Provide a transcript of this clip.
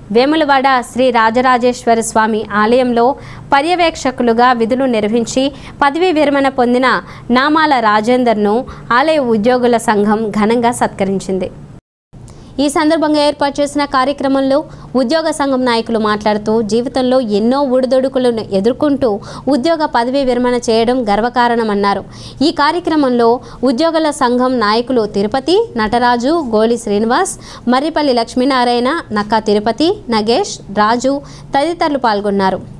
వేములవాడ శ్రీ రాజరాజేశ్వర స్వామి ఆలయంలో పర్యవేక్షకులుగా విధులు నిర్వహించి పదవీ విరమణ పొందిన నామాల రాజేందర్ను ఆలయ ఉద్యోగుల సంఘం ఘనంగా సత్కరించింది ఈ సందర్భంగా ఏర్పాటు చేసిన కార్యక్రమంలో ఉద్యోగ సంఘం నాయకులు మాట్లాడుతూ జీవితంలో ఎన్నో ఒడిదొడుకులను ఎదుర్కొంటూ ఉద్యోగ పదవీ విరమణ చేయడం గర్వకారణమన్నారు ఈ కార్యక్రమంలో ఉద్యోగుల సంఘం నాయకులు తిరుపతి నటరాజు గోలి శ్రీనివాస్ మర్రిపల్లి లక్ష్మీనారాయణ నక్కా తిరుపతి నగేష్ రాజు తదితరులు పాల్గొన్నారు